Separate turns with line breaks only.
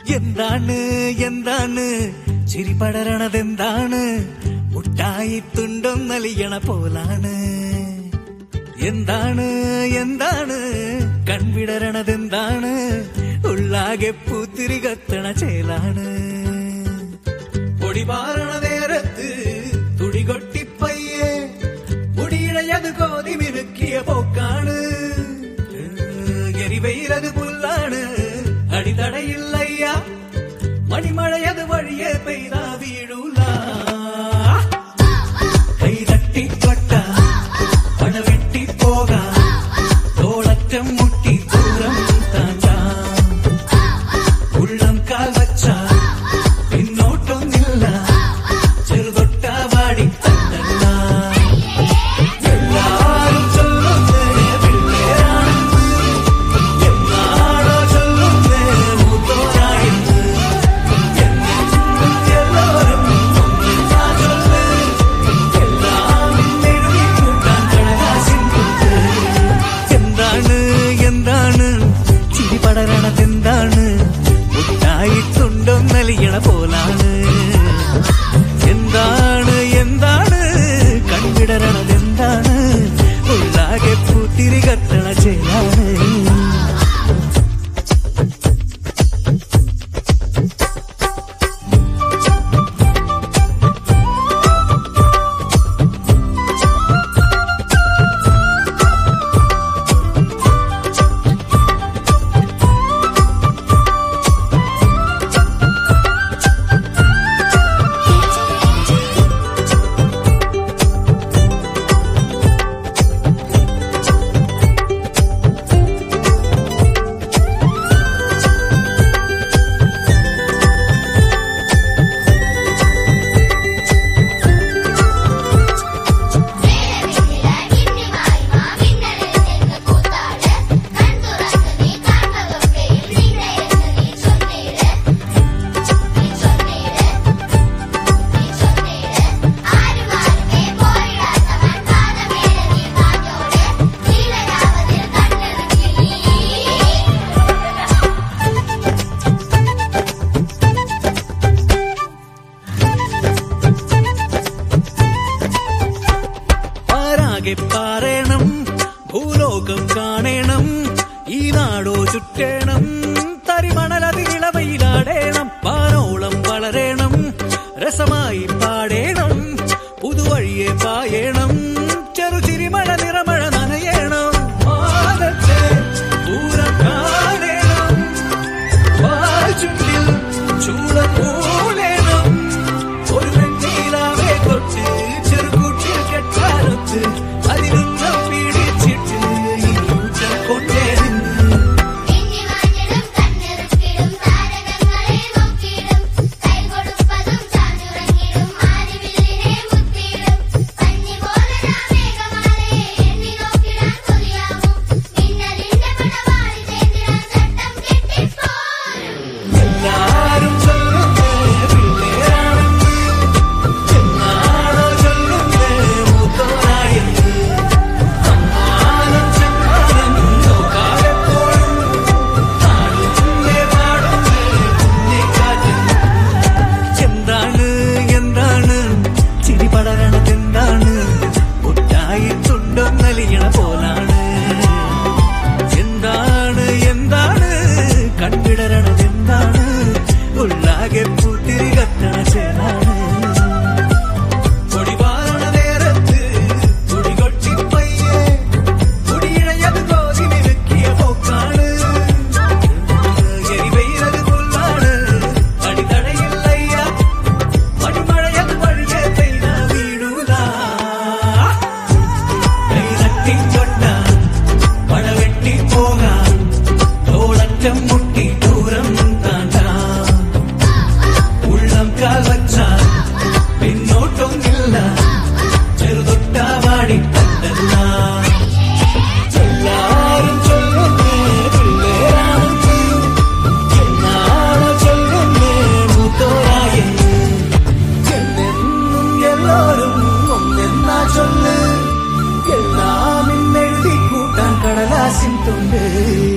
എന്താണ് എന്താണ് ചിരി പടരണതെന്താണ് മുട്ടായി തുണ്ടം നലിയണ പോലാണ് എന്താണ് എന്താണ് കൺവിടരണതെന്താണ് ഉള്ളാകെ പൂത്തിരി കത്തണ ചേലാണ് പൊടിപാറണ നേരത്ത് തുടികൊട്ടിപ്പയ്യേ മുടിയിഴയത് കോതി മിനുക്കിയ പോക്കാണ് എരിവെയിലത് പുല്ലാണ് അടിതടയില്ലയ്യ മണിമഴയത് വഴിയെ പെയ്താ വീഴൂല കൈതട്ടി തൊട്ട പടവെട്ടി പോകാം തോളറ്റം മുട്ടി ദൂരം താണ്ടാം ഉള്ളം കാൽ വച്ച പിന്നോട്ടൊന്നില്ല ചെറുതൊട്ട വാടി തന്നല്ല എല്ലാരും ചൊല്ലുന്നേ പിള്ളേരാണെന്ന് എന്നാടോ ചൊല്ലുന്നേ മൂത്തോരാണെന്ന് എന്നെന്നും എല്ലാവരും ഒന്നിച്ചാ ചൊല്ല് എല്ലാം എഴുതി കൂട്ടാൻ കടലാസിൻ കുത്ത് എന്താണ് എന്താണ് ചിരി പടരണതെന്താണ് മുട്ടായിട്ടുണ്ടോ നലിയണ പോലാണ് എന്താണ് എന്താണ് കൺവിടരണതെന്താണ് ഉള്ളാകെ പൂത്തിരി കത്തണ ചേലാണ് പാരാകെ പാറേണം ഭൂലോകം കാണേണം ഈ നാടോ ചുറ്റേണം തരിമണലതിളവയിലാടേണം പാനോളം വളരേണം രസമായി പാടേണം പുതുവഴിയെ പായേണം ചെറുചിരിമഴ നിറമഴ നനയേണം മാനത്തെ പൂരം കാണേണം വാൽച്ചുണ്ടിൽ ചൂടക്കൂലേണം ഒരു വെണ്ണീലാവെ തൊട്ട് ചെറുകൂട്ടിൽ കെട്ടാനൊത്ത് അതിലുള്ള പിടിച്ചിട്ട് ഈ ഊറ്റം കൊണ്ടേ നിന്ന് എല്ലാരും ചൊല്ലുന്നേ പിള്ളേരാണെന്ന് എന്നാണോ ചൊല്ലുന്നേ മൂത്തോരായെന്ന് അമ്മാനം ചെമ്മാനം നോക്കാതെപ്പോഴും നാടുന്നേ പാടുന്നേ കുഞ്ഞിക്കാറ്റും എന്താണ് എന്താണ് ചിരി പടരണതെന്താണ് മുട്ടായിട്ടുണ്ടോ നലിയണ പോലാണ് എന്താണ് എന്താണ് കൺവിടരണതെന്താണ് ഉള്ളാകെ പൂത്തിരി കത്തണ ചേലാണ് കൊടിവാരണ നേരത്ത് തുടികൊട്ടിപ്പയ്യേ കുടിയിഴയത് കോതി നിരുക്കിയ പോക്കാണ് എരിവെയിലത് പുല്ലാണ് അടിതടയില്ലയ്യ മണിമഴയത് വഴിയെ പെയ്ത വീഴൂല കൈതട്ടി തൊട്ട പടവെട്ടി പോകാം തോളറ്റം മുട്ടി ദൂരം താണ്ടാം ഉള്ളം കാൽ വച്ചാൽ പിന്നോട്ടൊന്നില്ല ചെറുതൊട്ട വാടി തന്നല്ല എല്ലാരും ചൊല്ലുന്നേ പിള്ളേരാണെന്ന് എന്നാണോ ചൊല്ലുന്നേ മൂത്തോരായെന്ന് എന്നെന്നും എല്ലാരും ഒന്നെന്നാ ചൊല്ല് എല്ലാം ഇന്നെഴുതി കൂട്ടാൻ കടലാസിൻ തൊണ്ട്